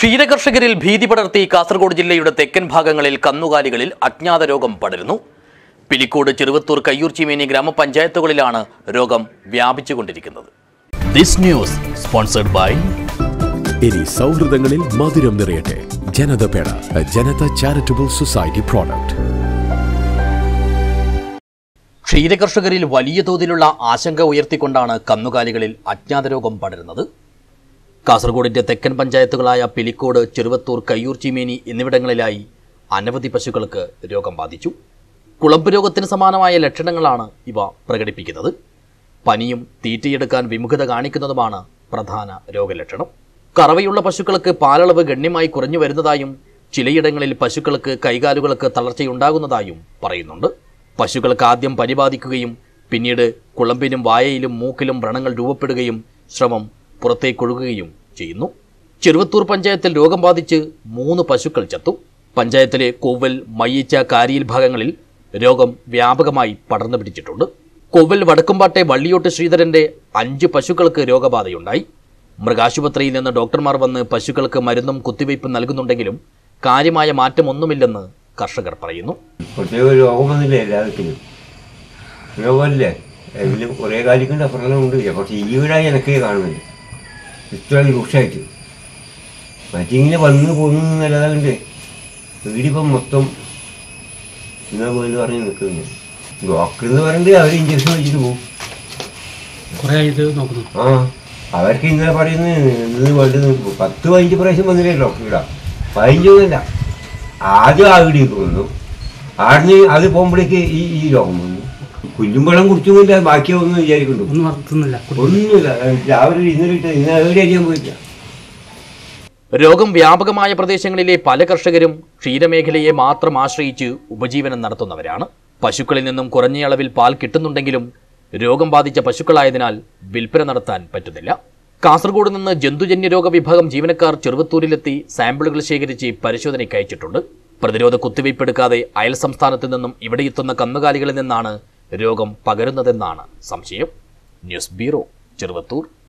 ക്ഷീരകർഷകരിൽ ഭീതി പടർത്തി കാസർഗോഡ് ജില്ലയുടെ തെക്കൻ ഭാഗങ്ങളിൽ കന്നുകാലികളിൽ അജ്ഞാത രോഗം പടരുന്നു പിലിക്കോട് ചെറുവത്തൂർ കയ്യൂർ ചീമേനി ഗ്രാമപഞ്ചായത്തുകളിലാണ് രോഗം വ്യാപിച്ചുകൊണ്ടിരിക്കുന്നത് ദിസ് ന്യൂസ് സ്പോൺസർഡ് ബൈ ഇനി സൗഹൃദങ്ങളിൽ മധുരം നിറയട്ടെ ജനത പേട ജനത ചാരിറ്റബിൾ സൊസൈറ്റി പ്രോഡക്റ്റ് ക്ഷീരകർഷകരിൽ വലിയ തോതിലുള്ള ആശങ്ക ഉയർത്തിക്കൊണ്ടാണ് കന്നുകാലികളിൽ അജ്ഞാത രോഗം പടരുന്നത് കാസർഗോഡിന്റെ തെക്കൻ പഞ്ചായത്തുകളായ പിലിക്കോട് ചെറുവത്തൂർ കയ്യൂർ ചീമേനി എന്നിവിടങ്ങളിലായി അനവധി പശുക്കൾക്ക് രോഗം ബാധിച്ചു കുളമ്പ് രോഗത്തിന് സമാനമായ ലക്ഷണങ്ങളാണ് ഇവ പ്രകടിപ്പിക്കുന്നത് പനിയും തീറ്റയെടുക്കാൻ വിമുഖത കാണിക്കുന്നതുമാണ് പ്രധാന രോഗലക്ഷണം കറവയുള്ള പശുക്കൾക്ക് പാലളവ് ഗണ്യമായി കുറഞ്ഞു വരുന്നതായും ചിലയിടങ്ങളിൽ പശുക്കൾക്ക് കൈകാലുകൾക്ക് തളർച്ചയുണ്ടാകുന്നതായും പറയുന്നുണ്ട് പശുക്കൾക്ക് ആദ്യം പനി ബാധിക്കുകയും പിന്നീട് കുളമ്പിനും വായയിലും മൂക്കിലും വ്രണങ്ങൾ രൂപപ്പെടുകയും ശ്രമം പുറത്തേക്കൊഴുകുകയും ചെയ്യുന്നു ചെറുവത്തൂർ പഞ്ചായത്തിൽ രോഗം ബാധിച്ച് മൂന്ന് പശുക്കൾ ചത്തു പഞ്ചായത്തിലെ കോവൽ മയ്യച്ച കാരിയിൽ ഭാഗങ്ങളിൽ രോഗം വ്യാപകമായി പടർന്നു പിടിച്ചിട്ടുണ്ട് കോവൽ വടക്കുംപാട്ടെ വള്ളിയോട്ട് ശ്രീധരന്റെ അഞ്ച് പശുക്കൾക്ക് രോഗബാധയുണ്ടായി മൃഗാശുപത്രിയിൽ നിന്ന് ഡോക്ടർമാർ വന്ന് പശുക്കൾക്ക് മരുന്നും കുത്തിവയ്പും നൽകുന്നുണ്ടെങ്കിലും കാര്യമായ മാറ്റമൊന്നുമില്ലെന്ന് കർഷകർ പറയുന്നു പ്രത്യേക ഒരു രോഗം വന്നില്ലേ എല്ലാവർക്കും രോഗമല്ലേ എങ്കിലും കുറേ കാര്യങ്ങളുടെ പ്രശ്നമുണ്ട് പക്ഷേ ഈ വീടായി എനിക്കേ കാണുന്നില്ല ഇത്ര രൂക്ഷമായിട്ട് മറ്റിങ്ങനെ വന്ന് പോന്നു നല്ലതാണ്ട് വീടിപ്പം മൊത്തം ഇന്ന പോലെ പറഞ്ഞ് നിൽക്കുന്നു ഡോക്ടർ എന്ന് പറയുന്നത് അവർ ഇഞ്ചക്ഷൻ വെച്ചിട്ട് പോകും കുറേ ആയിട്ട് നോക്കുന്നു ആ അവർക്ക് ഇന്നലെ പറയുന്നത് ഇന്ന് വേണ്ടത് പത്ത് പതിനഞ്ച് പ്രാവശ്യം വന്നില്ലേ ഡോക്ടർ ഇവിടെ പതിനഞ്ചൊന്നുമില്ല ആദ്യം ആ വീടിലേക്ക് വന്നു ആടിന് അത് പോകുമ്പോഴേക്ക് ഈ ഈ രോഗം വന്നു കുഞ്ഞുമ്പളം കുടിച്ചുകൊണ്ട് ബാക്കിയൊന്നും വിചാരിക്കുന്നു ഒന്നും വർത്തുന്നില്ല ഒന്നുമില്ല രാവിലെ ഇന്നലെ ഇട്ട് ഇന്ന് എവിടെ ചെയ്യാൻ പോയില്ല രോഗം വ്യാപകമായ പ്രദേശങ്ങളിലെ പല കർഷകരും ക്ഷീരമേഖലയെ മാത്രം ആശ്രയിച്ച് ഉപജീവനം നടത്തുന്നവരാണ് പശുക്കളിൽ നിന്നും കുറഞ്ഞ അളവിൽ പാൽ കിട്ടുന്നുണ്ടെങ്കിലും രോഗം ബാധിച്ച പശുക്കളായതിനാൽ വിൽപ്പന നടത്താൻ പറ്റുന്നില്ല കാസർഗോഡ് നിന്ന് ജന്തുജന്യ രോഗ വിഭാഗം ജീവനക്കാർ ചെറുവത്തൂരിലെത്തി സാമ്പിളുകൾ ശേഖരിച്ച് പരിശോധനയ്ക്ക് അയച്ചിട്ടുണ്ട് പ്രതിരോധ കുത്തിവയ്പ് എടുക്കാതെ അയൽ സംസ്ഥാനത്ത് നിന്നും ഇവിടെ എത്തുന്ന കന്നുകാലികളിൽ നിന്നാണ് രോഗം പകരുന്നതെന്നാണ് സംശയം ന്യൂസ് ബ്യൂറോ ചെറുവത്തൂർ